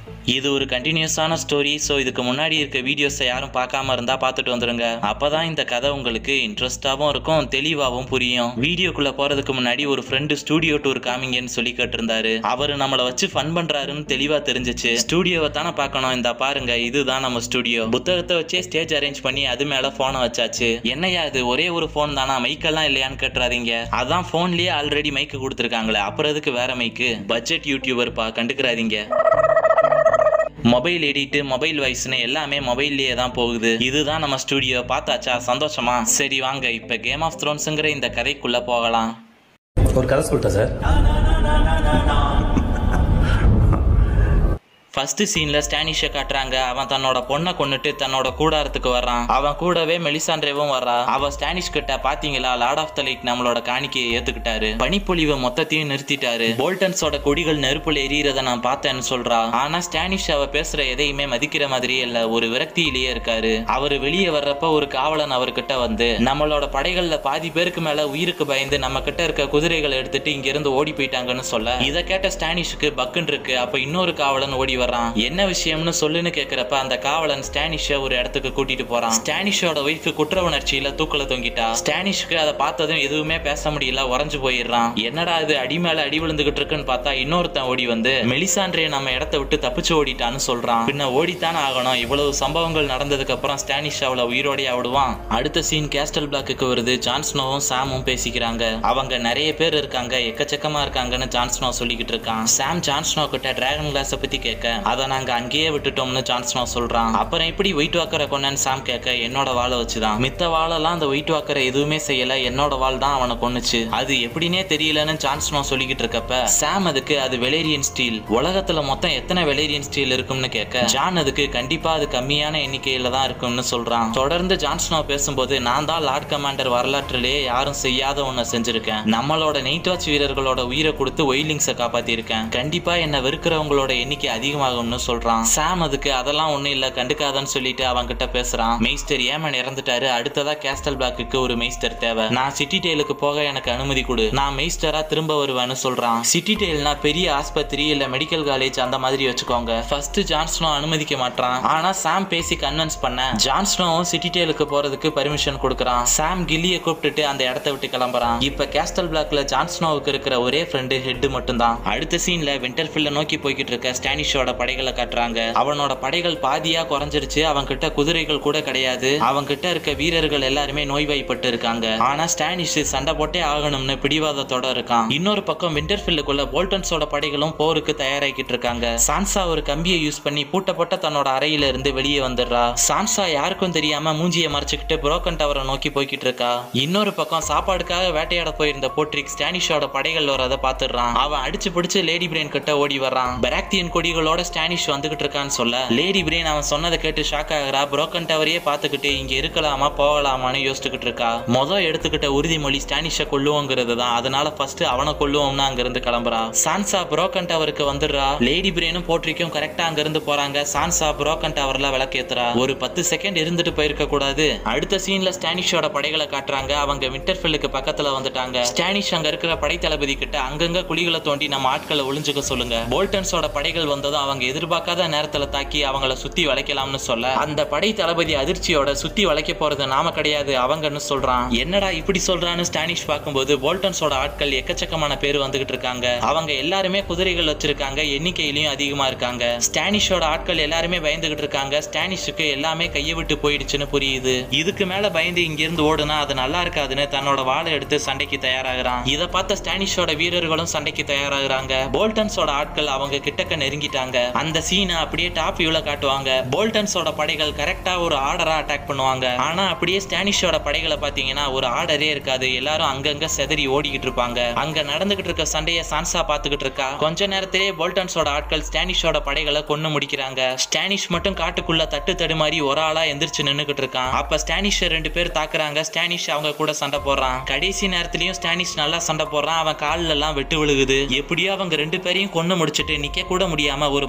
இது ஒரு கண்டினியூஸான story so இதுக்கு முன்னாடி இருக்க வீடியோஸை யாரும் பார்க்காம இருந்தா பார்த்துட்டு வந்துருங்க அப்பதான் இந்த கதை உங்களுக்கு இன்ட்ரெஸ்டாகவும் இருக்கும் தெளிவாகவும் புரியும் வீடியோக்குள்ள போறதுக்கு முன்னாடி ஒரு ஃப்ரெண்டு ஸ்டூடியோ டூர் காமிங்கன்னு சொல்லி கேட்டிருந்தாரு அவர் நம்மளை வச்சு ஃபன் பண்றாருன்னு தெளிவா தெரிஞ்சிச்சு ஸ்டூடியோவை தானே பார்க்கணும் இந்த பாருங்க இதுதான் நம்ம ஸ்டூடியோ புத்தகத்தை வச்சே ஸ்டேஜ் அரேஞ்ச் பண்ணி அது மேல போனை வச்சாச்சு என்னையா இது ஒரே ஒரு ஃபோன் தானா மைக்கெல்லாம் இல்லையான்னு கேட்டுறாதீங்க அதான் ஃபோன்லயே ஆல்ரெடி மைக்கு கொடுத்துருக்காங்களே அப்புறம் எதுக்கு வேற மைக்கு பட்ஜெட் யூடியூபர் பா கண்டுக்கிறாதீங்க மொபைல் எடிட்டு மொபைல் வாய்ஸ்னு எல்லாமே மொபைல்லையே தான் போகுது இதுதான் நம்ம ஸ்டூடியோ பார்த்தாச்சா சந்தோஷமா சரி வாங்க இப்போ கேம் ஆஃப் த்ரோன்ஸுங்கிற இந்த கதைக்குள்ள போகலாம் ஒரு கதை சொல்லிட்டேன் சார் ஃபர்ஸ்ட் சீன்ல ஸ்டானிஷை காட்டுறாங்க அவன் தன்னோட பொண்ணை கொன்னுட்டு தன்னோட கூடாரத்துக்கு வர்றான் அவன் கூடவே மெலிசாண்ட்ரேவும் வர்றா அவ ஸ்டானிஷ் கிட்ட பாத்தீங்களா லார்ட் ஆஃப் த லைட் நம்மளோட காணிக்கையை ஏத்துக்கிட்டாரு பனிப்பொழிவை மொத்தத்தையும் நிறுத்திட்டாரு போல்டன்ஸோட கொடிகள் நெருப்புல எரியறத நான் பார்த்தேன்னு சொல்றா ஆனா ஸ்டானிஷ் அவ பேசுற எதையுமே மதிக்கிற மாதிரியே இல்ல ஒரு விரக்தியிலேயே இருக்காரு அவரு வெளியே வர்றப்ப ஒரு காவலன் அவர்கிட்ட வந்து நம்மளோட படைகள்ல பாதி பேருக்கு மேல உயிருக்கு பயந்து நம்ம கிட்ட இருக்க குதிரைகளை எடுத்துட்டு இங்க இருந்து ஓடி போயிட்டாங்கன்னு சொல்ல இதை கேட்ட ஸ்டானிஷுக்கு பக்குன்னு இருக்கு அப்ப இன்னொரு காவலன் ஓடி வர்றான் என்ன விஷயம்னு சொல்லுன்னு கேக்குறப்ப அந்த காவலன் ஸ்டானிஷ ஒரு இடத்துக்கு கூட்டிட்டு போறான் ஸ்டானிஷோட ஒய்ஃப் குற்ற உணர்ச்சியில தூக்கல தொங்கிட்டா ஸ்டானிஷ்க்கு அதை பார்த்ததும் எதுவுமே பேச முடியல உறைஞ்சு போயிடுறான் என்னடா இது அடி மேல அடி விழுந்துகிட்டு இருக்குன்னு பார்த்தா இன்னொருத்தன் ஓடி வந்து மெலிசாண்ட்ரே நம்ம இடத்த விட்டு தப்பிச்சு ஓடிட்டான்னு சொல்றான் பின்ன ஓடித்தானே ஆகணும் இவ்வளவு சம்பவங்கள் நடந்ததுக்கு அப்புறம் ஸ்டானிஷ் அவளை உயிரோடய விடுவான் அடுத்த சீன் கேஸ்டல் பிளாக்குக்கு வருது ஜான்ஸ்னோவும் சாமும் பேசிக்கிறாங்க அவங்க நிறைய பேர் இருக்காங்க எக்கச்சக்கமா இருக்காங்கன்னு ஜான்ஸ்னோ சொல்லிக்கிட்டு இருக்கான் சாம் ஜான்ஸ்னோ கிட்ட டிராகன் கிளாஸை பத்தி கேட்க அதை நாங்க அங்கேயே விட்டுட்டோம்னு ஜான்ஸ்னோ சொல்றான் அப்புறம் எப்படி ஒயிட் வாக்கரை கொன்னேன்னு சாம் கேட்க என்னோட வாளை வச்சுதான் மித்த வாழெல்லாம் அந்த ஒயிட் வாக்கரை எதுவுமே செய்யல என்னோட வாள் தான் அவனை கொன்னுச்சு அது எப்படின்னே தெரியலன்னு ஜான்ஸ்னோ சொல்லிக்கிட்டு இருக்கப்ப சாம் அதுக்கு அது வெலேரியன் ஸ்டீல் உலகத்துல மொத்தம் எத்தனை வெலேரியன் ஸ்டீல் இருக்கும்னு கேட்க ஜான் அதுக்கு கண்டிப்பா அது கம்மியான எண்ணிக்கையில தான் இருக்கும்னு சொல்றான் தொடர்ந்து ஜான்ஸ்னோ பேசும்போது நான் தான் லார்ட் கமாண்டர் வரலாற்றிலேயே யாரும் செய்யாத ஒண்ணு செஞ்சிருக்கேன் நம்மளோட நைட் வாட்ச் வீரர்களோட உயிரை கொடுத்து ஒயிலிங்ஸை காப்பாத்திருக்கேன் கண்டிப்பா என்ன வெறுக்கிறவங்களோட எண்ணிக்கை அதிகமாகும்னு சொல்றான் சாம் அதுக்கு அதெல்லாம் ஒண்ணும் இல்ல கண்டுக்காதன்னு சொல்லிட்டு அவன் கிட்ட பேசுறான் மெய்ஸ்டர் ஏமன் இறந்துட்டாரு அடுத்ததா கேஸ்டல் பிளாக்குக்கு ஒரு மெய்ஸ்டர் தேவை நான் சிட்டி டெயிலுக்கு போக எனக்கு அனுமதி கொடு நான் மெய்ஸ்டரா திரும்ப வருவேன்னு சொல்றான் சிட்டி டெயில்னா பெரிய ஆஸ்பத்திரி இல்ல மெடிக்கல் காலேஜ் அந்த மாதிரி வச்சுக்கோங்க ஃபர்ஸ்ட் ஜான்ஸ்னோ அனுமதிக்க மாட்டான் ஆனா சாம் பேசி கன்வின்ஸ் பண்ண ஜான்ஸ்னோவும் சிட்டி டெயிலுக்கு போறதுக்கு பர்மிஷன் கொடுக்கறான் சாம் கில்லிய கூப்பிட்டுட்டு அந்த இடத்த விட்டு கிளம்புறான் இப்ப கேஸ்டல் பிளாக்ல ஜான்ஸ்னோவுக்கு இருக்கிற ஒரே ஃப்ரெண்டு ஹெட் மட்டும்தான் அடுத்த சீன்ல விண்டர்ஃபில்ல நோக்கி போய்கிட்டு இருக்க ஸ்டானிஷோட படைகளை காட்டுறாங்க அவனோட படைகள் பாதியா குறைஞ்சிருச்சு அவன் கிட்ட குதிரைகள் கூட கிடையாது அவன் கிட்ட இருக்க வீரர்கள் எல்லாருமே நோய்வாய்ப்பட்டு இருக்காங்க ஆனா ஸ்டானிஷ் சண்டை போட்டே ஆகணும்னு பிடிவாதத்தோட இருக்கான் இன்னொரு பக்கம் விண்டர்ஃபில்லுக்குள்ள போல்டன்ஸோட படைகளும் போருக்கு தயாராகிட்டு இருக்காங்க சான்சா ஒரு கம்பியை யூஸ் பண்ணி பூட்டப்பட்ட தன்னோட அறையில இருந்து வெளியே வந்துடுறா சான்சா யாருக்கும் தெரியாம மூஞ்சியை மறைச்சுக்கிட்டு புரோக்கன் டவரை நோக்கி போய்கிட்டு இருக்கா இன்னொரு பக்கம் சாப்பாடுக்காக வேட்டையாட போயிருந்த போட்ரிக் ஸ்டானிஷோட படைகள் வரத பாத்துடுறான் அவன் அடிச்சு பிடிச்சு லேடி பிரெயின் கிட்ட ஓடி வர்றான் பெராக்தியன் கொடிகளோட ஸ்டானிஷ் வந்துகிட்டு இருக்கான்னு சொல்ல லேடி பிரெயின் அவன் சொன்னதை கேட்டு ஷாக் ஆகுறா புரோக்கன் டவரையே பார்த்துக்கிட்டு இங்க இருக்கலாமா போகலாமான்னு யோசிச்சுக்கிட்டு இருக்கா மொதல் எடுத்துக்கிட்ட உறுதிமொழி ஸ்டானிஷை கொல்லுவோங்கிறது தான் அதனால ஃபர்ஸ்ட் அவனை கொல்லுவோம்னு அங்க இருந்து கிளம்புறா சான்சா புரோக்கன் டவருக்கு வந்துடுறா லேடி பிரெயினும் போட்ரிக்கும் கரெக்டா அங்க இருந்து போறாங்க சான்சா புரோக்கன் டவர்ல விளக்கேத்துறா ஒரு பத்து செகண்ட் இருந்துட்டு போயிருக்க கூடாது அடுத்த சீன்ல ஸ்டானிஷோட படைகளை காட்டுறாங்க அவங்க விண்டர்ஃபில்லுக்கு பக்கத்துல வந்துட்டாங்க ஸ்டானிஷ் அங்க இருக்கிற படை தளபதி கிட்ட அங்கங்க குழிகளை தோண்டி நம்ம ஆட்களை ஒளிஞ்சுக்க சொல்லுங்க போல்டன்ஸோட படைகள் வந்ததும் அவங்க எதிர்பார்க்காத நேரத்துல தாக்கி அவங்கள சுத்தி வளைக்கலாம்னு சொல்ல அந்த படை தளபதி அதிர்ச்சியோட சுத்தி வளைக்க போறது நாம கிடையாது அவங்கன்னு சொல்றான் என்னடா இப்படி சொல்றான்னு ஸ்டானிஷ் பார்க்கும்போது போல்டன்ஸோட ஆட்கள் எக்கச்சக்கமான பேர் வந்துகிட்டு இருக்காங்க அவங்க எல்லாருமே குதிரைகள் வச்சிருக்காங்க எண்ணிக்கையிலயும் அதிகமா இருக்காங்க ஸ்டானிஷோட ஆட்கள் எல்லாருமே பயந்துகிட்டு இருக்காங்க ஸ்டானிஷுக்கு எல்லாமே கையை விட்டு போயிடுச்சுன்னு புரியுது இதுக்கு மேல பயந்து இங்க இருந்து ஓடுனா அது நல்லா இருக்காதுன்னு தன்னோட வாளை எடுத்து சண்டைக்கு தயாராகிறான் இதை பார்த்த ஸ்டானிஷோட வீரர்களும் சண்டைக்கு தயாராகிறாங்க போல்டன்ஸோட ஆட்கள் அவங்க கிட்டக்க நெருங்கிட்டாங்க அந்த சீனை அப்படியே டாப் வியூல காட்டுவாங்க போல்டன்ஸோட படைகள் கரெக்டா ஒரு ஆர்டரா அட்டாக் பண்ணுவாங்க ஆனா அப்படியே ஸ்டானிஷோட படைகளை பாத்தீங்கன்னா ஒரு ஆர்டரே இருக்காது எல்லாரும் அங்கங்க செதறி ஓடிக்கிட்டு இருப்பாங்க அங்க நடந்துகிட்டு இருக்க சண்டைய சான்சா பாத்துக்கிட்டு இருக்கா கொஞ்ச நேரத்திலேயே போல்டன்ஸோட ஆட்கள் ஸ்டானிஷோட படைகளை கொன்னு முடிக்கிறாங்க ஸ்டானிஷ் மட்டும் காட்டுக்குள்ள தட்டு தடுமாறி ஒரு ஆளா எந்திரிச்சு நின்னுகிட்டு இருக்கான் அப்ப ஸ்டானிஷ் ரெண்டு பேர் தாக்குறாங்க ஸ்டானிஷ் அவங்க கூட சண்டை போடுறான் கடைசி நேரத்திலயும் ஸ்டானிஷ் நல்லா சண்டை போடுறான் அவன் கால்ல எல்லாம் வெட்டு விழுகுது எப்படியோ அவங்க ரெண்டு பேரையும் கொன்னு முடிச்சிட்டு நிக்க கூட முடியாம ஒரு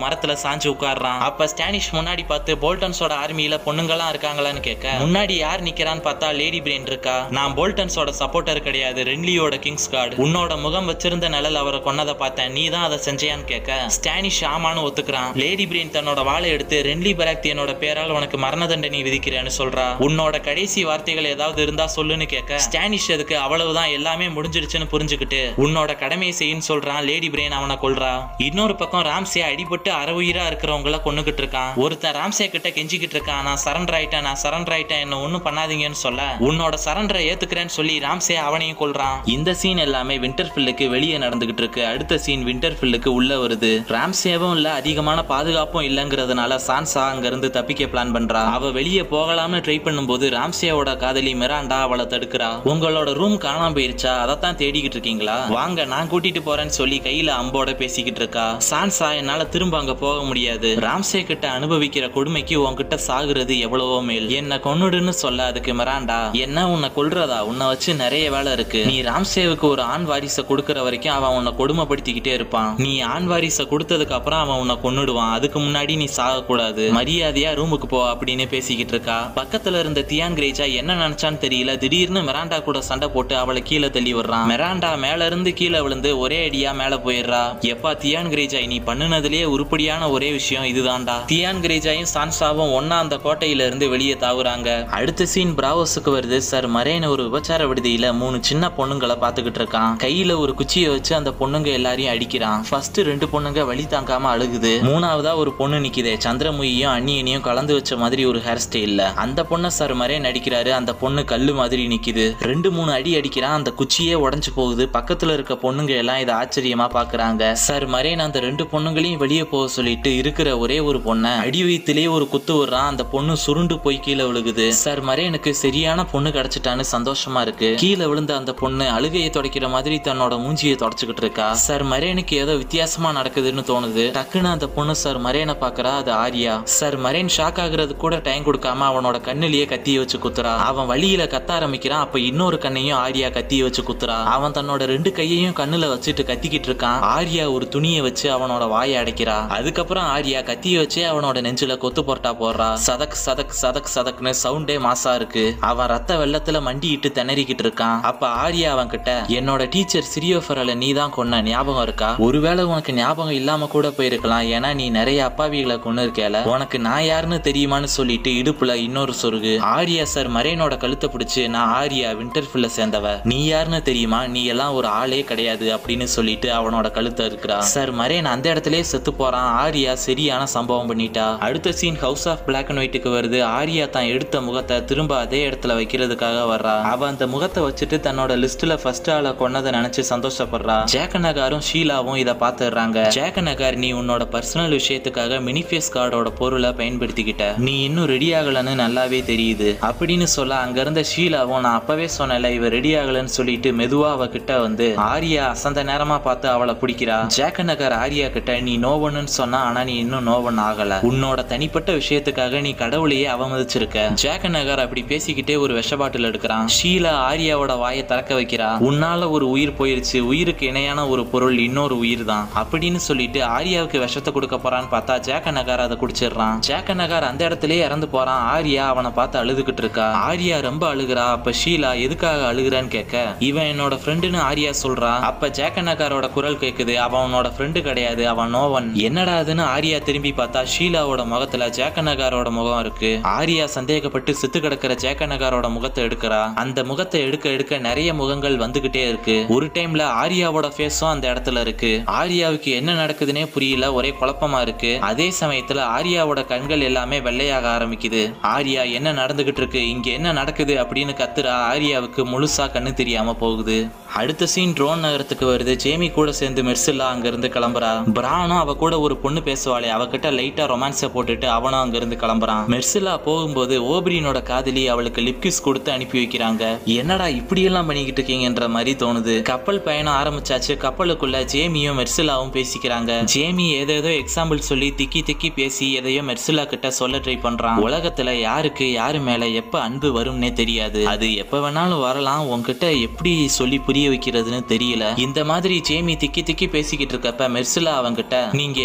மரத்துல சாஞ்சு உட்கார்றான் அப்ப ஸ்டானிஷ் முன்னாடி பார்த்து போல்டன்ஸோட ஆர்மியில பொண்ணுங்கலாம் இருக்காங்களான்னு கேட்க முன்னாடி யார் நிக்கிறான்னு பார்த்தா லேடி பிரெயின் இருக்கா நான் போல்டன்ஸோட சப்போர்ட்டர் கிடையாது ரென்லியோட கிங்ஸ் கார்டு உன்னோட முகம் வச்சிருந்த நிழல் அவரை கொன்னதை பார்த்தேன் நீ தான் அதை செஞ்சியான்னு கேட்க ஸ்டானிஷ் ஆமான்னு ஒத்துக்கிறான் லேடி பிரெயின் தன்னோட வாளை எடுத்து ரென்லி பராக்தியனோட பேரால் உனக்கு மரண தண்டனை விதிக்கிறேன்னு சொல்றா உன்னோட கடைசி வார்த்தைகள் ஏதாவது இருந்தா சொல்லுன்னு கேட்க ஸ்டானிஷ் அதுக்கு அவ்வளவுதான் எல்லாமே முடிஞ்சிருச்சுன்னு புரிஞ்சுக்கிட்டு உன்னோட கடமையை செய்யுன்னு சொல்றான் லேடி பிரெயின் அவனை கொல்றா இன்னொரு பக்கம் ராம்சே அடிபட்டு அரை உயிரா இருக்கிறவங்கள கொன்னுகிட்டு இருக்கான் ஒருத்தன் ராம்சே கிட்ட கெஞ்சிக்கிட்டு இருக்கான் நான் சரண்டர் ஆயிட்டேன் நான் சரண்டர் ஆயிட்டேன் என்ன ஒண்ணும் பண்ணாதீங்கன்னு சொல்ல உன்னோட சரண்டரை ஏத்துக்கிறேன்னு சொல்லி ராம்சே அவனையும் கொல்றான் இந்த சீன் எல்லாமே விண்டர்ஃபில்லுக்கு வெளியே நடந்துகிட்டு இருக்கு அடுத்த சீன் விண்டர்ஃபில்லுக்கு உள்ள வருது ராம்சேவும் இல்ல அதிகமான பாதுகாப்பும் இல்லங்கிறதுனால சான்சா அங்க இருந்து தப்பிக்க பிளான் பண்றா அவ வெளியே போகலாம்னு ட்ரை பண்ணும்போது ராம்சேவோட காதலி மிராண்டா அவளை தடுக்கிறா உங்களோட ரூம் காணாம போயிருச்சா அதைத்தான் தேடிக்கிட்டு இருக்கீங்களா வாங்க நான் கூட்டிட்டு போறேன்னு சொல்லி கையில அம்போட பேசிக்கிட்டு இருக்கா சான்சா என்னால திரும்ப அங்க போக முடியாது ராம்சே கிட்ட அனுபவிக்கிற கொடுமைக்கு உன்கிட்ட சாகுறது எவ்வளவோ மேல் என்ன கொன்னுடுன்னு சொல்ல அதுக்கு மிராண்டா என்ன உன்னை கொல்றதா உன்னை வச்சு நிறைய வேலை இருக்கு நீ ராம்சேவுக்கு ஒரு ஆண் வாரிசை கொடுக்கற வரைக்கும் அவன் உன்னை கொடுமைப்படுத்திக்கிட்டே இருப்பான் நீ ஆண் வாரிசை கொடுத்ததுக்கு அப்புறம் அவன் உன்னை கொன்னுடுவான் அதுக்கு முன்னாடி நீ சாகக்கூடாது மரியாதையா ரூமுக்கு போ அப்படின்னு பேசிக்கிட்டு இருக்கா பக்கத்துல இருந்த தியான் கிரேஜா என்ன நினைச்சான்னு தெரியல திடீர்னு மிராண்டா கூட சண்டை போட்டு அவளை கீழே தள்ளி விடுறான் மிராண்டா மேல இருந்து கீழே விழுந்து ஒரே அடியா மேல போயிடுறா எப்பா தியான் கிரேஜாய் நீ பண்ணுனதுலயே உருப்படியான ஒரே விஷயம் இதுதான்டா தியான் கிரேஜாயும் சான்சாவும் ஒன்னா அந்த கோட்டையில இருந்து வெளியே தாவுறாங்க அடுத்த சீன் பிராவோஸுக்கு வருது சார் மரேன ஒரு விபச்சார விடுதியில மூணு சின்ன பொண்ணுங்களை பாத்துக்கிட்டு இருக்கான் கையில ஒரு குச்சியை வச்சு அந்த பொண்ணுங்க எல்லாரையும் அடிக்கிறான் ஃபர்ஸ்ட் ரெண்டு பொண்ணுங்க வழி தாங்காம அழுகுது மூணாவதா ஒரு பொண்ணு நிக்குதே சந்திரமுகியும் அண்ணியனையும் கலந்து வச்ச மாதிரி ஒரு ஹேர் ஸ்டைல்ல அந்த பொண்ணை சார் மரே நடிக்கிறாரு அந்த பொண்ணு கல்லு மாதிரி நிக்குது ரெண்டு மூணு அடி அடிக்கிறான் அந்த குச்சியே உடைஞ்சு போகுது பக்கத்துல இருக்க பொண்ணுங்க எல்லாம் இதை ஆச்சரியமா பாக்குறாங்க சார் மரேன் அந்த ரெண்டு பொண்ணுங்களையும் வெளியே போக சொல்லிட்டு இருக்கிற ஒரே ஒரு பொண்ணை அடி வயிற்றுலயே ஒரு குத்து விடுறான் அந்த பொண்ணு சுருண்டு போய் கீழே விழுகுது சார் மரேனுக்கு சரியான பொண்ணு கிடைச்சிட்டான்னு சந்தோஷமா இருக்கு கீழே விழுந்த அந்த பொண்ணு அழுகையை துடைக்கிற மாதிரி தன்னோட மூஞ்சியை தொடச்சுக்கிட்டு இருக்கா சார் மரேனுக்கு ஏதோ வித்தியாசமா நடக்குதுன்னு தோணுது டக்குன்னு அந்த பொண்ணு சார் மரேனை பாக்குறா அது ஆரியா சார் மரேன் ஷாக் ஆகுறது கூட டைம் கொடுக்காம அவனோட கண்ணிலேயே கத்திய வச்சு குத்துறா அவன் வழியில கத்த ஆரம்பிக்கிறான் அப்ப இன்னொரு கண்ணையும் ஆரியா கத்திய வச்சு குத்துறா அவன் தன்னோட ரெண்டு கையையும் கண்ணுல வச்சுட்டு கத்திக்கிட்டு இருக்கான் ஆரியா ஒரு துணியை வச்சு அவனோட வாயை அடைக்கிறா அதுக்கப்புறம் ஆரியா கத்திய வச்சு அவனோட நெஞ்சில கொத்து போட்டா போடுறா சதக் சதக் சதக் சதக்னு சவுண்டே மாசா இருக்கு அவன் ரத்த வெள்ளத்துல மண்டிட்டு திணறிக்கிட்டு இருக்கான் அப்ப ஆரியா அவன் கிட்ட என்னோட டீச்சர் சிரியோஃபரல நீ தான் கொன்ன ஞாபகம் இருக்கா ஒருவேளை உனக்கு ஞாபகம் இல்லாம கூட போயிருக்கலாம் ஏன்னா நீ நிறைய அப்பாவிகளை கொண்டு இருக்கேல உனக்கு நான் யாருன்னு தெரியுமான்னு சொல்லிட்டு இடுப்புல இன்னொரு சொருகு ஆரியா சார் மரேனோட கழுத்தை பிடிச்சு நான் ஆரியா விண்டர்ஃபில்ல சேர்ந்தவ நீ யாருன்னு தெரியுமா நீ எல்லாம் ஒரு ஆளே கிடையாது அப்படின்னு சொல்லிட்டு அவனோட கழுத்தை இருக்கிறா சார் மரேன் அந்த இடத்துலயே செத்து போறான் ஆரியா சரியான சம்பவம் பண்ணிட்டா அடுத்த scene house of black and ஒயிட்டுக்கு வருது ஆரியா தான் எடுத்த முகத்தை திரும்ப அதே இடத்துல வைக்கிறதுக்காக வர்றா அவ அந்த முகத்தை வச்சுட்டு தன்னோட லிஸ்ட்ல ஃபர்ஸ்ட் ஆளை கொன்னதை நினைச்சு சந்தோஷப்படுறா ஜேக்கனகாரும் ஷீலாவும் இதை பாத்துடுறாங்க ஜேக்கனகார் நீ உன்னோட பர்சனல் விஷயத்துக்காக மினிஃபேஸ் கார்டோட பொருளை பயன்படுத்திக்கிட்ட நீ இன்னும் ரெடி ஆகலன்னு நல்லாவே தெரியுது அப்படின்னு சொல்ல அங்க இருந்த ஷீலாவும் நான் அப்பவே சொன்னல இவ ரெடி ஆகலன்னு சொல்லிட்டு மெதுவா அவ கிட்ட வந்து ஆரியா அசந்த நேரமா பார்த்து அவளை பிடிக்கிறா ஜேக்கனகர் ஆரியா கிட்ட நீ நோவன்னு சொன்னா ஆனா நீ இன்னும் நோவன் ஆகல உன்னோட தனிப்பட்ட விஷயத்துக்காக நீ கடவுளையே அவமதிச்சிருக்க ஜேக்கனகர் அப்படி பேசிக்கிட்டே ஒரு விஷ பாட்டில் எடுக்கிறான் ஷீலா ஆரியாவோட வாயை திறக்க வைக்கிறா உன்னால ஒரு உயிர் போயிருச்சு உயிருக்கு இணையான ஒரு பொருள் இன்னொரு உயிர் தான் அப்படின்னு சொல்லிட்டு ஆரியாவுக்கு விஷத்தை கொடுக்க போறான்னு பார்த்தா ஜேக்கனகர் அதை குடிச்சிடுறான் ஜேக்கனகர் அந்த இடத்துலயே இறந்து போறான் ஆரியா அவனை பார்த்து அழுதுகிட்டு இருக்கா ஆரியா ரொம்ப அழுகுறா அப்ப ஷீலா எதுக்காக அழுகுறான்னு கேட்க இவன் என்னோட ஃப்ரெண்டுன்னு ஆரியா சொல்றா அப்ப ஜேக்கனகாரோட குரல் கேக்குது அவன் அவனோட ஃப்ரெண்டு கிடையாது அவன் நோவன் என்னடா அதுன்னு ஆரியா திரும்பி பார்த்தா ஷீலாவோட முகத்துல ஜேக்கனகாரோட முகம் இருக்கு ஆரியா சந்தேகப்பட்டு செத்து கிடக்கிற ஜேக்கனகாரோட முகத்தை எடுக்கிறா அந்த முகத்தை எடுக்க எடுக்க நிறைய முகங்கள் வந்துகிட்டே இருக்கு ஒரு டைம்ல ஆரியாவோட ஃபேஸும் அந்த இடத்துல இருக்கு ஆரியாவுக்கு என்ன நடக்குதுன்னே புரியல ஒரே குழப்பமா இருக்கு அதே சமயத்துல ஆரியாவோட கண்கள் எல்லாமே வெள்ளையாக ஆரம்பிக்குது ஆரியா என்ன நடந்துகிட்டு இருக்கு இங்க என்ன நடக்குது அப்படின்னு கத்துறா ஆரியாவுக்கு முழுசா கண்ணு தெரியாம போகுது அடுத்த சீன் ட்ரோன் நகரத்துக்கு வருது ஜேமி கூட சேர்ந்து மெர்சில்லா அங்க இருந்து கிளம்புறா பிரானும் அவ கூட ஒரு பொண்ணு பேசுவாளே அவகிட்ட லைட்டா ரொமான்ஸ போட்டுட்டு அவனும் அங்க இருந்து கிளம்புறான் மெர்சில்லா போகும்போது ஓப்ரினோட காதலி அவளுக்கு லிப்கிஸ் கொடுத்து அனுப்பி வைக்கிறாங்க என்னடா இப்படி எல்லாம் பண்ணிக்கிட்டு இருக்கீங்கன்ற மாதிரி தோணுது கப்பல் பயணம் ஆரம்பிச்சாச்சு கப்பலுக்குள்ள ஜேமியும் மெர்சிலாவும் பேசிக்கிறாங்க ஜேமி ஏதேதோ எக்ஸாம்பிள் சொல்லி திக்கி திக்கி பேசி எதையோ மெர்சிலா கிட்ட சொல்ல ட்ரை பண்றான் உலகத்துல யாருக்கு யாரு மேல எப்ப அன்பு வரும்னே தெரியாது அது எப்ப வேணாலும் வரலாம் உன்கிட்ட எப்படி சொல்லி புரிய வைக்கிறதுன்னு தெரியல இந்த மாதிரி ஜேமி திக்கி திக்கி பேசிக்கிட்டு இருக்கப்ப மெர்சிலா அவங்கிட்ட நீங்க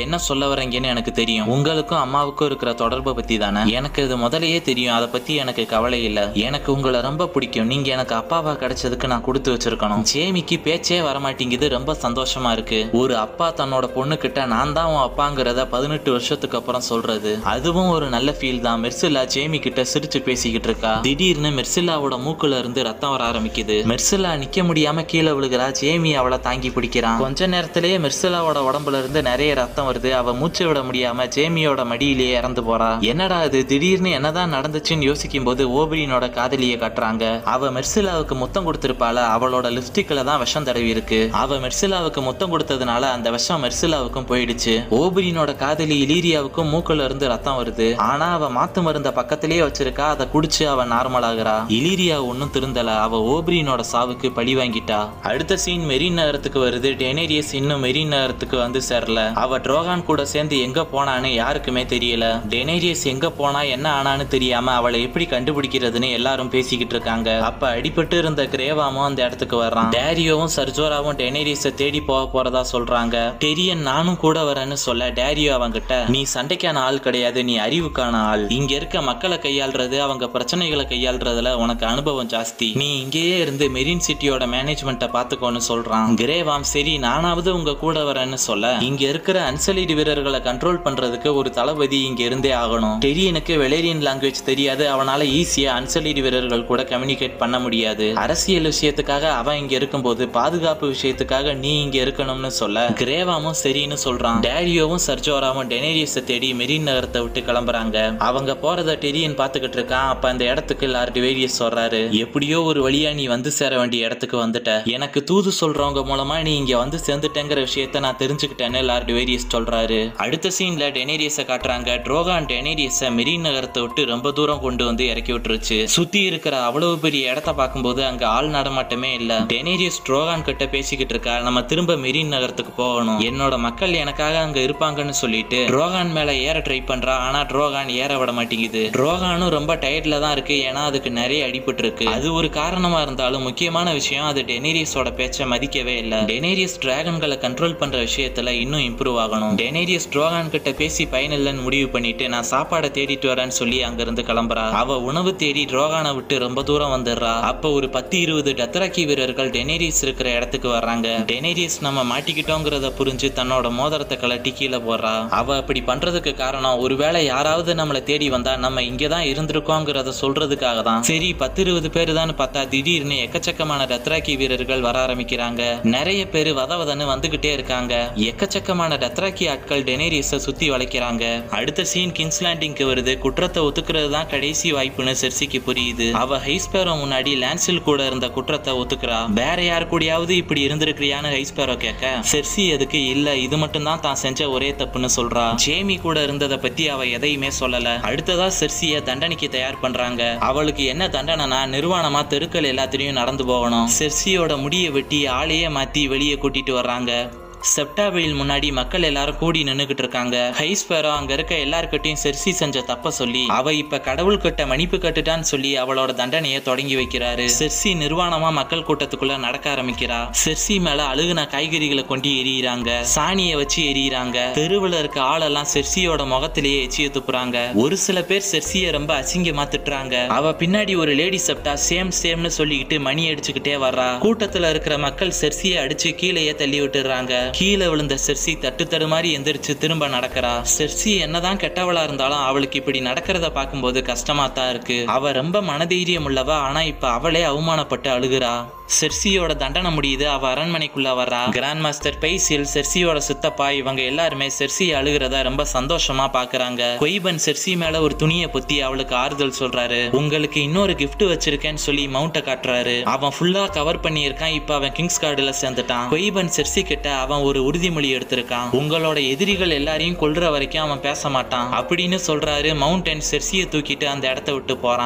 என்ன சொல்ல வரீங்கன்னு எனக்கு தெரியும் உங்களுக்கும் அம்மாவுக்கும் இருக்கிற தொடர்பை பத்தி தானே எனக்கு இது முதலையே தெரியும் அதை பத்தி எனக்கு கவலை இல்ல எனக்கு உங்களை ரொம்ப பிடிக்கும் நீங்க எனக்கு அப்பாவா கிடைச்சதுக்கு நான் கொடுத்து வச்சிருக்கணும் ஜேமிக்கு பேச்சே வரமாட்டேங்குது ரொம்ப சந்தோஷமா இருக்கு ஒரு அப்பா தன்னோட பொண்ணு கிட்ட நான் தான் உன் அப்பாங்கிறத பதினெட்டு வருஷத்துக்கு அப்புறம் சொல்றது அதுவும் ஒரு நல்ல ஃபீல் தான் மெர்சிலா ஜேமி கிட்ட சிரிச்சு பேசிக்கிட்டு இருக்கா திடீர்னு மெர்சிலாவோட மூக்குல இருந்து ரத்தம் வர ஆரம்பிக்குது மெர்சிலா நிக்க முடியாம கீழே விழுகிறா ஜேமி அவளை தாங்கி பிடிக்கிறான் கொஞ்ச நேரத்திலேயே மெர்சிலாவோட உடம்புல இருந்து நிறைய ரத்தம் வருது அவ மூச்சு விட முடியாம ஜேமியோட மடியிலேயே இறந்து போறா என்னடா இது திடீர்னு என்னதான் நடந்துச்சுன்னு யோசிக்கும் போது ஓபிரினோட காதலிய காட்டுறாங்க அவ மெர்சிலாவுக்கு முத்தம் கொடுத்திருப்பாள அவளோட லிப்ஸ்டிக்ல தான் விஷம் தடவி இருக்கு அவ மெர்சிலாவுக்கு முத்தம் கொடுத்ததுனால அந்த விஷம் மெர்சிலாவுக்கும் போயிடுச்சு ஓபிரினோட காதலி இலீரியாவுக்கும் மூக்குல இருந்து ரத்தம் வருது ஆனா அவ மாத்து மருந்த பக்கத்திலேயே வச்சிருக்கா அதை குடிச்சு அவ நார்மல் ஆகுறா இலீரியா ஒன்னும் திருந்தல அவ ஓபிரினோட சாவுக்கு பழி வாங்கிட்டா அடுத்த சீன் மெரின் நகரத்துக்கு வருது டெனேரியஸ் இன்னும் மெரின் நகரத்துக்கு வந்து சேரல அவ ட்ரோகான் கூட சேர்ந்து எங்க போனான்னு யாருக்குமே தெரியல டெனேரியஸ் எங்க போனா என்ன ஆனான்னு தெரியாம அவளை எப்படி கண்டுபிடிக்கிறதுன்னு எல்லாரும் பேசிக்கிட்டு இருக்காங்க அப்ப அடிபட்டு இருந்த கிரேவாமும் அந்த இடத்துக்கு வர்றான் டேரியோவும் சர்ஜோராவும் டெனேரியஸை தேடி போக போறதா சொல்றாங்க டெரியன் நானும் கூட வரேன்னு சொல்ல டேரியோ அவங்கிட்ட நீ சண்டைக்கான ஆள் கிடையாது நீ அறிவுக்கான ஆள் இங்க இருக்க மக்களை கையாள்றது அவங்க பிரச்சனைகளை கையாள்றதுல உனக்கு அனுபவம் ஜாஸ்தி நீ இங்கேயே இருந்து மெரின் சிட்டியோட மேனேஜ்மெண்ட்டை பாத்துக்கோன்னு சொல்றான் கிரேவாம் சரி நானாவது உங்க கூட வரேன்னு சொல்ல இங்க இருக்கிற அன்சலிட் வீரர்களை கண்ட்ரோல் பண்றதுக்கு ஒரு தளபதி இங்க இருந்தே ஆகணும் டெரியனுக்கு வெளேரியன் லாங்குவேஜ் தெரியாது அவனால ஈஸியா அன்சலிட் வீரர்கள் கூட கம்யூனிகேட் பண்ண முடியாது அரசியல் விஷயத்துக்காக அவன் இங்க இருக்கும்போது பாதுகாப்பு விஷயத்துக்காக நீ இங்க இருக்கணும்னு சொல்ல கிரேவாமும் சரின்னு சொல்றான் டேரியோவும் சர்ஜோராவும் டெனேரியஸை தேடி மெரின் நகரத்தை விட்டு கிளம்புறாங்க அவங்க போறத டெரியன் பாத்துக்கிட்டு இருக்கான் அப்ப அந்த இடத்துக்கு லார்ட் வேரியஸ் சொல்றாரு எப்படியோ ஒரு வழியா நீ வந்து சேர வேண்டிய இடத்துக்கு வந்துட்ட எனக்கு தூது சொல்றவங்க மூலமா நீ இங்க வந்து சேர்ந்துட்டேங்கிற விஷயத்த நான் தெரிஞ்சுக்கிட்டேன்னு லார்ட் வேரியஸ் சொல்றாரு அடுத்த சீன்ல டெனேரியஸை காட்டுறாங்க ட்ரோகான் டெனேரியஸை மெரின் நகரத்தை விட்டு ரொம்ப தூரம் கொண்டு வந்து இறக்கி விட்டுருச்சு சுத்தி இருக்கிற அவ்வளவு பெரிய இடத்த பார்க்கும்போது அங்க ஆள் நடமாட்டமே இல்ல டெனேரியஸ் ட்ரோகான் கிட்ட பேசிக்கிட்டு இருக்கா நம்ம திரும்ப மெரின் நகரத்துக்கு போகணும் என்னோட மக்கள் எனக்காக அங்க இருப்பாங்கன்னு சொல்லிட்டு ட்ரோகான் மேல ஏற ட்ரை பண்றா ஆனா ட்ரோகான் ஏற விட மாட்டேங்குது ட்ரோகானும் ரொம்ப டயர்ட்ல தான் இருக்கு ஏன்னா அதுக்கு நிறைய அடிபட்டு இருக்கு அது ஒரு காரணமா இருந்தாலும் முக்கியமான விஷயம் அது டெனேரியஸோட பேச்சை மதிக்கவே இல்ல டெனேரியஸ் டிராகன்களை கண்ட்ரோல் பண்ற விஷயத்துல இன்னும் இம்ப்ரூவ் ஆகணும் டெனேரியஸ் ட்ரோகான் கிட்ட பேசி பயனில்லைன்னு முடிவு பண்ணிட்டு நான் சாப்பாடை தேடிட்டு வரேன்னு சொல்லி அங்க இருந்து கிளம்புறா அவ உணவு தேடி ட்ரோகானை விட்டு ரொம்ப தூரம் வந்துடுறா அப்ப ஒரு பத்து இருபது டத்தராக்கி வீரர்கள் டெனேரியஸ் இருக்கிற இடத்துக்கு வர்றாங்க டெனேரியஸ் நம்ம மாட்டிக்கிட்டோங்கிறத புரிஞ்சு தன்னோட மோதிரத்தை கலட்டி கீழே போடுறா அவ அப்படி பண்றதுக்கு காரணம் ஒருவேளை யாராவது நம்மளை தேடி வந்தா நம்ம இங்கதான் இருந்திருக்கோங்கிறத சொல்றதுக்காக தான் சரி பத்து இருபது பேர் தான் பார்த்தா திடீர்னு எக்கச்சக்கமான டத்ராக்கி வீரர்கள் வர ஆரம்பிக்கிறாங்க நிறைய பேர் வதவதன்னு வந்துகிட்டே இருக்காங்க எக்கச்சக்கமான டத்ராக்கி ஆட்கள் டெனேரியஸை சுத்தி வளைக்கிறாங்க அடுத்த சீன் கிங்ஸ் லேண்டிங்க்கு வருது குற்றத்தை ஒத்துக்கிறது தான் கடைசி வாய்ப்புன்னு செர்சிக்கு புரியுது அவ ஹைஸ்பேரோ முன்னாடி லான்சில் கூட இருந்த குற்றத்தை ஒத்துக்கிறா வேற யார் கூடயாவது இப்படி இருந்திருக்கிறியான்னு ஹைஸ்பேரோ கேட்க செர்சி எதுக்கு இல்ல இது மட்டும் தான் தான் செஞ்ச ஒரே தப்புன்னு சொல்றா ஜேமி கூட இருந்ததை பத்தி அவ எதையுமே சொல்லல அடுத்ததா செர்சிய தண்டனைக்கு தயார் பண்றாங்க அவளுக்கு என்ன தண்டனைனா நிர்வாணமா தெருக்கள் எல்லாத்திலையும் நடந்து போகணும் செர்சியோட முடியை வெட்டி ஆளையே மாத்தி வெளியே கூட்டிட்டு வர்றாங்க செப்டாவில் முன்னாடி மக்கள் எல்லாரும் கூடி நின்னுகிட்டு இருக்காங்க ஹைஸ்பேரோ அங்க இருக்க எல்லார்கிட்டயும் செர்சி செஞ்ச தப்ப சொல்லி அவ இப்ப கடவுள் கிட்ட மன்னிப்பு கட்டுட்டான்னு சொல்லி அவளோட தண்டனையை தொடங்கி வைக்கிறாரு செர்சி நிர்வாணமா மக்கள் கூட்டத்துக்குள்ள நடக்க ஆரம்பிக்கிறா செர்சி மேல அழுகுன காய்கறிகளை கொண்டு எரியிறாங்க சாணியை வச்சு எரியிறாங்க தெருவுல இருக்க ஆளெல்லாம் செர்சியோட முகத்திலேயே எச்சிய துப்புறாங்க ஒரு சில பேர் செர்சிய ரொம்ப அசிங்கமா திட்டுறாங்க அவ பின்னாடி ஒரு லேடி செப்டா சேம் சேம்னு சொல்லிக்கிட்டு மணி அடிச்சுக்கிட்டே வர்றா கூட்டத்துல இருக்கிற மக்கள் செர்சியை அடிச்சு கீழேயே தள்ளி விட்டுறாங்க கீழே விழுந்த செர்சி தட்டு தடுமாறி எந்திரிச்சு திரும்ப நடக்கிறா செர்சி என்னதான் கெட்டவளா இருந்தாலும் அவளுக்கு இப்படி நடக்கிறத பார்க்கும்போது கஷ்டமா தான் இருக்கு அவ ரொம்ப மனதைரியம் உள்ளவா ஆனா இப்ப அவளே அவமானப்பட்டு அழுகுறா செர்சியோட தண்டனை முடியுது அவ அரண்மனைக்குள்ள வர்றா கிராண்ட் மாஸ்டர் பைசில் செர்சியோட சித்தப்பா இவங்க எல்லாருமே செர்சி அழுகிறத ரொம்ப சந்தோஷமா பாக்குறாங்க கொய்பன் செர்சி மேல ஒரு துணியை பொத்தி அவளுக்கு ஆறுதல் சொல்றாரு உங்களுக்கு இன்னொரு gift வச்சிருக்கேன்னு சொல்லி மவுண்ட காட்டுறாரு அவன் ஃபுல்லா கவர் பண்ணியிருக்கான் இப்ப அவன் கிங்ஸ் கார்டுல சேர்ந்துட்டான் கொய்பன் செர்சி கிட்ட அவன் ஒரு உறுதிமொழி எடுத்திருக்கான் உங்களோட எதிரிகள் எல்லாரையும் கொல்ற வரைக்கும் அவன் பேச மாட்டான் அப்படின்னு சொல்றாரு மவுண்டன் செர்சியை தூக்கிட்டு அந்த இடத்த விட்டு போறான்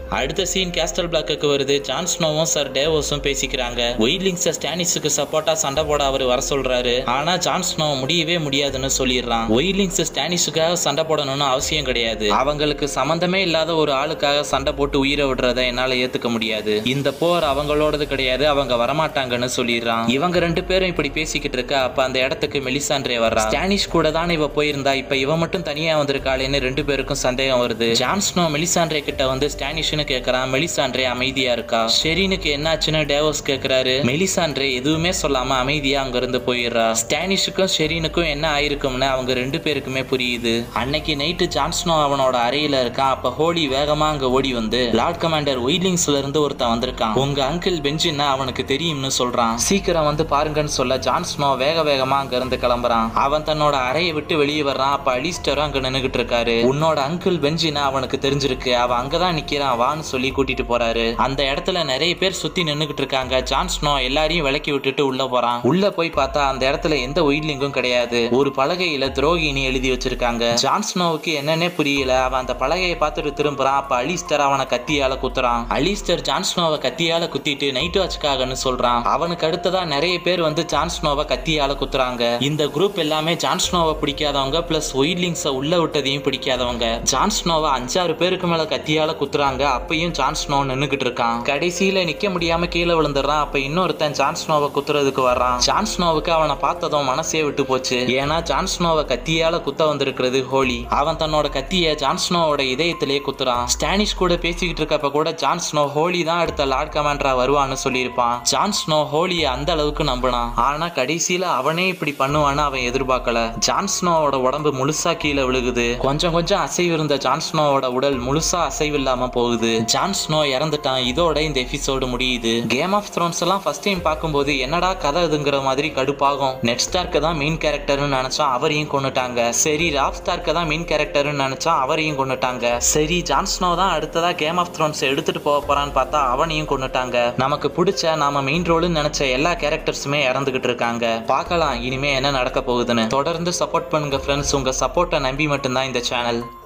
அடுத்த சீன் கேஸ்டல் பிளாக்கு வருது ஜான் ஸ்னோவும் சார் டேவோஸும் பேசிக்கிறாங்க ஒயிட்லிங்ஸ ஸ்டானிஸுக்கு சப்போர்ட்டா சண்டை போட அவர் வர சொல்றாரு ஆனா ஜான் ஸ்னோ முடியவே முடியாதுன்னு சொல்லிடுறான் ஒயிட்லிங்ஸ் ஸ்டானிஸுக்காக சண்டை போடணும்னு அவசியம் கிடையாது அவங்களுக்கு சம்பந்தமே இல்லாத ஒரு ஆளுக்காக சண்டை போட்டு உயிரை விடுறத என்னால ஏத்துக்க முடியாது இந்த போர் அவங்களோடது கிடையாது அவங்க வரமாட்டாங்கன்னு சொல்லிடுறான் இவங்க ரெண்டு பேரும் இப்படி பேசிக்கிட்டு இருக்க அப்ப அந்த இடத்துக்கு மெலிசாண்ட்ரே வர்றா ஸ்டானிஷ் கூட தான் இவ போயிருந்தா இப்ப இவ மட்டும் தனியா வந்திருக்காளேன்னு ரெண்டு பேருக்கும் சந்தேகம் வருது ஜான்ஸ்னோ மெலிசாண்ட்ரே கிட்ட வந்து ஸ்டானிஷ்னு கேக்குறான் மெலிசாண்ட்ரே அமைதியா இருக்கா ஷெரீனுக்கு என்னாச்சுன்னு டேவோஸ் கேக்குறாரு மெலிசாண்ட்ரே எதுவுமே சொல்லாம அமைதியா அங்க இருந்து போயிடுறா ஸ்டானிஷுக்கும் ஷெரீனுக்கும் என்ன ஆயிருக்கும்னு அவங்க ரெண்டு பேருக்குமே புரியுது அன்னைக்கு நைட்டு ஜான்ஸ்னோ அவனோட அறையில இருக்கான் அப்ப ஹோலி வேகமா அங்க ஓடி வந்து லார்ட் கமாண்டர் ஒயிட்லிங்ஸ்ல இருந்து ஒருத்தன் வந்திருக்கான் உங்க அங்கிள் பெஞ்சின்னா அவனுக்கு தெரியும்னு சொல்றான் சீக்கிரம் வந்து பாருங்கன்னு சொல்ல ஜான்ஸ்னோ வேக வேகமா அங்க இருந்து கிளம்புறான் அவன் தன்னோட அறையை விட்டு வெளியே வர்றான் அப்ப அலிஸ்டரும் அங்க நின்னுகிட்டு இருக்காரு உன்னோட அங்கிள் பெஞ்சினா அவனுக்கு தெரிஞ்சிருக்கு அவன் அங்கதான் நிக்கிறான் வான்னு சொல்லி கூட்டிட்டு போறாரு அந்த இடத்துல நிறைய பேர் சுத்தி நின்னுகிட்டு இருக்காங்க ஜான் ஸ்னோ எல்லாரையும் விலக்கி விட்டுட்டு உள்ள போறான் உள்ள போய் பார்த்தா அந்த இடத்துல எந்த ஒயிட்லிங்கும் கிடையாது ஒரு பலகையில துரோகினி எழுதி வச்சிருக்காங்க ஜான் ஸ்னோவுக்கு என்னன்னே புரியல அவன் அந்த பலகையை பார்த்துட்டு திரும்புறான் அப்ப அலிஸ்டர் அவனை கத்தியால குத்துறான் அலிஸ்டர் ஜான் ஸ்னோவை கத்தியால குத்திட்டு நைட் வாட்ச்காகன்னு சொல்றான் அவனுக்கு அடுத்ததா நிறைய பேர் வந்து ஜான் ஸ்னோவை கத்தியால குத்துறாங்க இந்த குரூப் எல்லாமே ஜான் ஸ்னோவை பிடிக்காதவங்க பிளஸ் ஒயிட்லிங்ஸை உள்ள விட்டதையும் பிடிக்காதவங்க ஜான் ஸ்னோவை அஞ்சாறு பேருக்கு மேல கத்தியால குத்துறாங்க அப்பயும் ஜான் ஸ்னோ நின்னுகிட்டு இருக்கான் கடைசியில நிக்க முடியாம கீழே விழுந்துடுறான் அப்ப இன்னொருத்தன் ஜான் ஸ்னோவை குத்துறதுக்கு வர்றான் ஜான் ஸ்னோவுக்கு அவனை பார்த்ததும் மனசே விட்டு போச்சு ஏன்னா ஜான் ஸ்னோவை கத்தியால குத்த வந்திருக்கிறது ஹோலி அவன் தன்னோட கத்திய ஜான் ஸ்னோவோட இதயத்திலேயே குத்துறான் ஸ்டானிஷ் கூட பேசிக்கிட்டு இருக்கப்ப கூட ஜான் ஸ்னோ ஹோலி தான் அடுத்த லார்ட் கமாண்டரா வருவான்னு சொல்லியிருப்பான் ஜான் ஸ்னோ ஹோலிய அந்த அளவுக்கு நம்பினான் ஆனா கடைசியில அவனே இப்படி பண்ணுவான்னு அவன் எதிர்பார்க்கல ஜான் ஸ்னோவோட உடம்பு முழுசா கீழே விழுகுது கொஞ்சம் கொஞ்சம் அசைவு இருந்த ஜான் ஸ்னோவோட உடல் முழுசா அசைவு இல்லாம போகுது ஜான் ஸ்னோ இறந்துட்டான் இதோட இந்த எபிசோடு முடியுது கேம் ஆஃப் த்ரோன்ஸ் எல்லாம் ஃபர்ஸ்ட் டைம் பார்க்கும்போது என்னடா கதை இதுங்கிற மாதிரி கடுப்பாகும் நெட் ஸ்டார்க்கு தான் மெயின் கேரக்டர்னு நினைச்சா அவரையும் கொண்டுட்டாங்க சரி ராப் ஸ்டார்க்கு தான் மெயின் கேரக்டர்னு நினைச்சா அவரையும் கொண்டுட்டாங்க சரி ஜான் ஸ்னோ தான் அடுத்ததா கேம் ஆஃப் த்ரோன்ஸ் எடுத்துட்டு போக போறான்னு பார்த்தா அவனையும் கொண்டுட்டாங்க நமக்கு பிடிச்ச நாம மெயின் ரோல்னு நினைச்ச எல்லா கேரக்டர்ஸுமே இறந்துகிட்டு இருக்காங்க பார்க்கலாம் இனிமே என்ன நடக்க போகுதுன்னு தொடர்ந்து சப்போர்ட் பண்ணுங்க ஃப்ரெண்ட்ஸ் உங்க சப்போர்ட்டை நம்பி மட்டும்தான் இந்த சேனல்